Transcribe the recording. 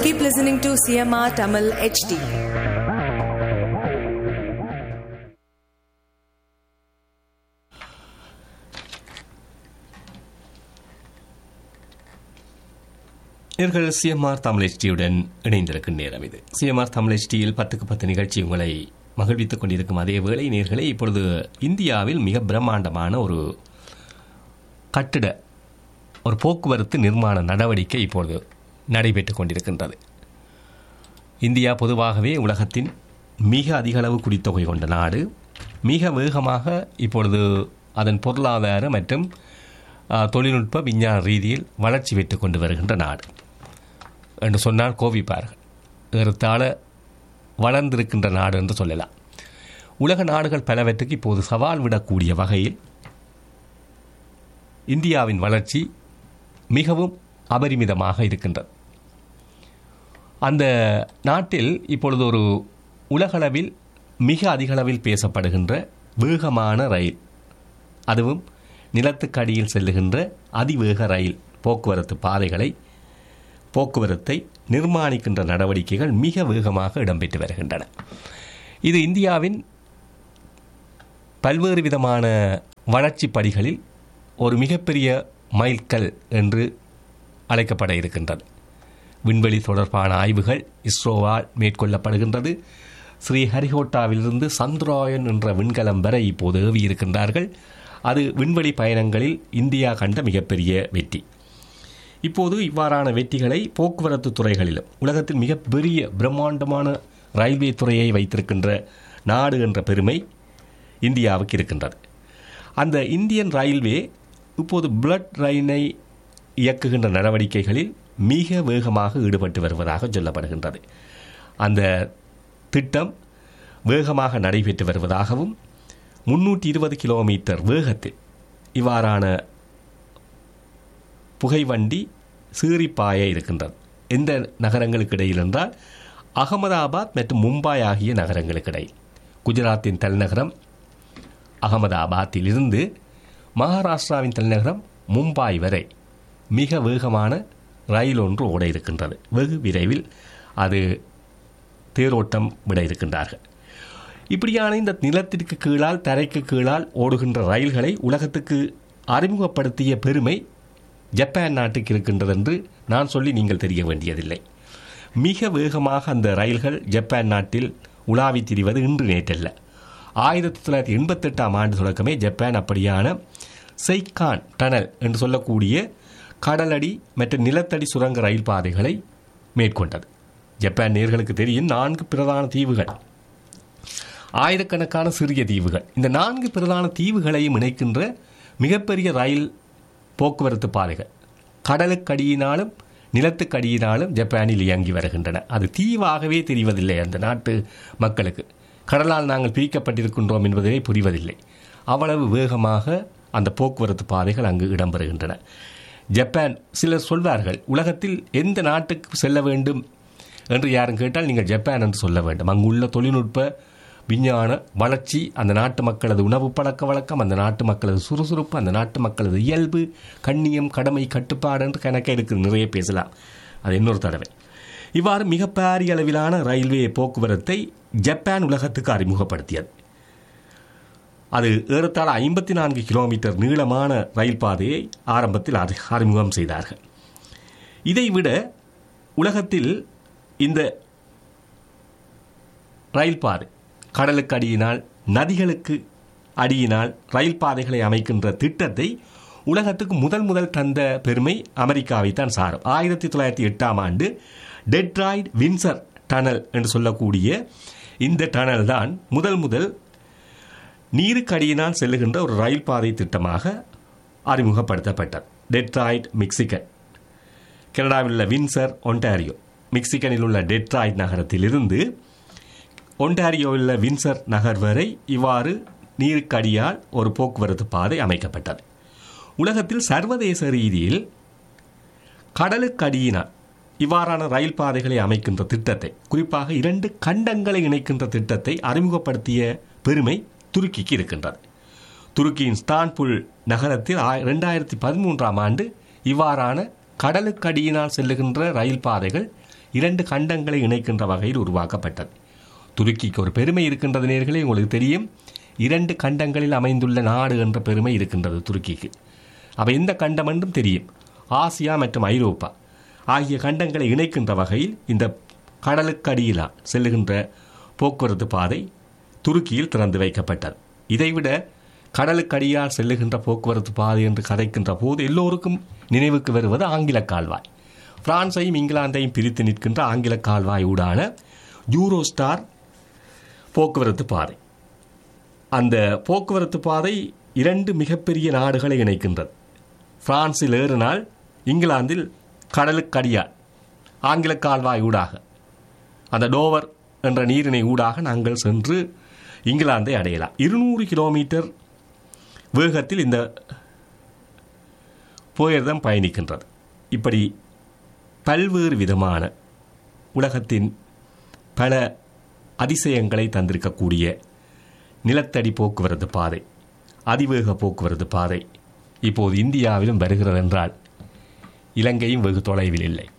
Keep listening to CMR Tamil HD. நேர்கள் CMR Tamil HDயுடன் இணைந்திருக்கும் நேரம் இது சிஎம்ஆர் தமிழ் HDயில் பத்துக்கு பத்து நிகழ்ச்சி உங்களை மகிழ்வித்துக் கொண்டிருக்கும் அதே வேளை நேர்களை இப்பொழுது இந்தியாவில் மிக பிரம்மாண்டமான ஒரு கட்டிட ஒரு போக்குவரத்து நிர்மாண நடவடிக்கை இப்பொழுது நடைபெற்றுக் கொண்டிருக்கின்றது இந்தியா பொதுவாகவே உலகத்தின் மிக அதிக அளவு குடித்தொகை கொண்ட நாடு மிக வேகமாக இப்பொழுது அதன் பொருளாதார மற்றும் ஆ, தொழில்நுட்ப விஞ்ஞான ரீதியில் வளர்ச்சி பெற்றுக் கொண்டு வருகின்ற நாடு என்று சொன்னால் கோபிப்பார்கள் ஏறத்தாழ வளர்ந்திருக்கின்ற நாடு என்று சொல்லலாம் உலக நாடுகள் பலவற்றுக்கு இப்போது சவால் விடக்கூடிய வகையில் இந்தியாவின் வளர்ச்சி மிகவும் அபரிமிதமாக இருக்கின்றது அந்த நாட்டில் இப்பொழுது ஒரு உலகளவில் மிக அதிகளவில் பேசப்படுகின்ற வேகமான ரயில் அதுவும் நிலத்துக்கடியில் செல்லுகின்ற அதிவேக ரயில் போக்குவரத்து பாதைகளை போக்குவரத்தை நிர்மாணிக்கின்ற நடவடிக்கைகள் மிக வேகமாக இடம்பெற்று வருகின்றன இது இந்தியாவின் பல்வேறு விதமான வளர்ச்சி படிகளில் ஒரு மிகப்பெரிய மைல்கல் என்று அழைக்கப்பட இருக்கின்றது விண்வெளி தொடர்பான ஆய்வுகள் இஸ்ரோவால் மேற்கொள்ளப்படுகின்றது ஸ்ரீஹரிகோட்டாவிலிருந்து சந்திராயன் என்ற விண்கலம் வரை இப்போது ஏவி இருக்கின்றார்கள் அது விண்வெளி பயணங்களில் இந்தியா கண்ட மிகப்பெரிய வெற்றி இப்போது இவ்வாறான வெற்றிகளை போக்குவரத்து துறைகளிலும் உலகத்தின் மிகப்பெரிய பிரம்மாண்டமான ரயில்வே துறையை வைத்திருக்கின்ற நாடு என்ற பெருமை இந்தியாவுக்கு இருக்கின்றது அந்த இந்தியன் ரயில்வே இப்போது புல்லட் ரயிலை இயக்குகின்ற நடவடிக்கைகளில் மிக வேகமாக ஈடுபட்டு வருவதாக சொல்லப்படுகின்றது அந்த திட்டம் வேகமாக நடைபெற்று வருவதாகவும் முன்னூற்றி இருபது கிலோமீட்டர் வேகத்தில் இவ்வாறான புகைவண்டி சீறிப்பாய இருக்கின்றது எந்த நகரங்களுக்கு இடையில் என்றால் அகமதாபாத் மற்றும் மும்பாய் ஆகிய நகரங்களுக்கு இடையில் குஜராத்தின் தலைநகரம் அகமதாபாத்தில் இருந்து மகாராஷ்டிராவின் தலைநகரம் மும்பாய் வரை மிக வேகமான ரயில் ஒன்று ஓட இருக்கின்றது வெகு விரைவில் அது தேரோட்டம் விட இருக்கின்றார்கள் இப்படியான இந்த நிலத்திற்கு கீழால் தரைக்கு கீழால் ஓடுகின்ற ரயில்களை உலகத்துக்கு அறிமுகப்படுத்திய பெருமை ஜப்பான் நாட்டுக்கு இருக்கின்றது என்று நான் சொல்லி நீங்கள் தெரிய வேண்டியதில்லை மிக வேகமாக அந்த ரயில்கள் ஜப்பான் நாட்டில் உலாவி திரிவது இன்று நேற்றல்ல ஆயிரத்தி தொள்ளாயிரத்தி எண்பத்தெட்டாம் ஆண்டு தொடக்கமே ஜப்பான் அப்படியான செய்கான் டனல் என்று சொல்லக்கூடிய கடலடி மற்றும் நிலத்தடி சுரங்க ரயில் பாதைகளை மேற்கொண்டது ஜப்பான் நேர்களுக்கு தெரியும் நான்கு பிரதான தீவுகள் ஆயிரக்கணக்கான சிறிய தீவுகள் இந்த நான்கு பிரதான தீவுகளையும் இணைக்கின்ற மிகப்பெரிய ரயில் போக்குவரத்து பாதைகள் கடலுக்கடியினாலும் நிலத்துக்கடியினாலும் ஜப்பானில் இயங்கி வருகின்றன அது தீவாகவே தெரிவதில்லை அந்த நாட்டு மக்களுக்கு கடலால் நாங்கள் பிரிக்கப்பட்டிருக்கின்றோம் என்பதே புரிவதில்லை அவ்வளவு வேகமாக அந்த போக்குவரத்து பாதைகள் அங்கு இடம்பெறுகின்றன ஜப்பான் சிலர் சொல்வார்கள் உலகத்தில் எந்த நாட்டுக்கு செல்ல வேண்டும் என்று யாரும் கேட்டால் நீங்கள் ஜப்பான் என்று சொல்ல வேண்டும் அங்குள்ள தொழில்நுட்ப விஞ்ஞான வளர்ச்சி அந்த நாட்டு மக்களது உணவு பழக்க வழக்கம் அந்த நாட்டு மக்களது சுறுசுறுப்பு அந்த நாட்டு மக்களது இயல்பு கண்ணியம் கடமை கட்டுப்பாடு என்று கணக்கே இருக்குது நிறைய பேசலாம் அது இன்னொரு தடவை இவ்வாறு மிக பாரிய அளவிலான ரயில்வே போக்குவரத்தை ஜப்பான் உலகத்துக்கு அறிமுகப்படுத்தியது அது ஏறத்தாழ ஐம்பத்தி நான்கு கிலோமீட்டர் நீளமான ரயில் பாதையை ஆரம்பத்தில் அறி- அறிமுகம் செய்தார்கள் இதைவிட உலகத்தில் இந்த ரயில் பாதை கடலுக்கு அடியினால் நதிகளுக்கு அடியினால் ரயில் பாதைகளை அமைக்கின்ற திட்டத்தை உலகத்துக்கு முதல் முதல் தந்த பெருமை அமெரிக்காவை தான் சாரும் ஆயிரத்தி தொள்ளாயிரத்தி எட்டாம் ஆண்டு டெட்ராய்ட் வின்சர் டனல் என்று சொல்லக்கூடிய இந்த டனல் தான் முதல் முதல் நீருக்கு அடியினால் செல்லுகின்ற ஒரு ரயில் பாதை திட்டமாக அறிமுகப்படுத்தப்பட்டது டெட்ராய்ட் மிக்சிகன் கனடாவில் உள்ள வின்சர் ஒன்டாரியோ மிக்சிகனில் உள்ள டெட்ராய்ட் நகரத்திலிருந்து ஒன்டாரியோவில் உள்ள வின்சர் நகர் வரை இவ்வாறு நீருக்கடியால் ஒரு போக்குவரத்து பாதை அமைக்கப்பட்டது உலகத்தில் சர்வதேச ரீதியில் கடலுக்கடியினால் இவ்வாறான ரயில் பாதைகளை அமைக்கின்ற திட்டத்தை குறிப்பாக இரண்டு கண்டங்களை இணைக்கின்ற திட்டத்தை அறிமுகப்படுத்திய பெருமை துருக்கிக்கு இருக்கின்றது துருக்கியின் ஸ்தான்புல் நகரத்தில் ரெண்டாயிரத்தி பதிமூன்றாம் ஆண்டு இவ்வாறான கடலுக்கடியினால் செல்லுகின்ற ரயில் பாதைகள் இரண்டு கண்டங்களை இணைக்கின்ற வகையில் உருவாக்கப்பட்டது துருக்கிக்கு ஒரு பெருமை இருக்கின்றது நேர்களே உங்களுக்கு தெரியும் இரண்டு கண்டங்களில் அமைந்துள்ள நாடு என்ற பெருமை இருக்கின்றது துருக்கிக்கு அப்ப எந்த கண்டம் என்றும் தெரியும் ஆசியா மற்றும் ஐரோப்பா ஆகிய கண்டங்களை இணைக்கின்ற வகையில் இந்த கடலுக்கடியிலா செல்லுகின்ற போக்குவரத்து பாதை துருக்கியில் திறந்து வைக்கப்பட்டது இதைவிட கடலுக்கடியால் செல்லுகின்ற போக்குவரத்து பாதை என்று கதைக்கின்ற போது எல்லோருக்கும் நினைவுக்கு வருவது ஆங்கில கால்வாய் பிரான்சையும் இங்கிலாந்தையும் பிரித்து நிற்கின்ற ஆங்கில கால்வாய் ஊடான யூரோஸ்டார் போக்குவரத்து பாதை அந்த போக்குவரத்து பாதை இரண்டு மிகப்பெரிய நாடுகளை இணைக்கின்றது பிரான்சில் ஏறினால் இங்கிலாந்தில் கடலுக்கடியால் ஆங்கில கால்வாய் ஊடாக அந்த டோவர் என்ற நீரிணை ஊடாக நாங்கள் சென்று இங்கிலாந்தை அடையலாம் இருநூறு கிலோமீட்டர் வேகத்தில் இந்த போயர்தம் பயணிக்கின்றது இப்படி பல்வேறு விதமான உலகத்தின் பல அதிசயங்களை தந்திருக்கக்கூடிய நிலத்தடி போக்குவரத்து பாதை அதிவேக போக்குவரத்து பாதை இப்போது இந்தியாவிலும் வருகிறது என்றால் இலங்கையும் வெகு தொலைவில் இல்லை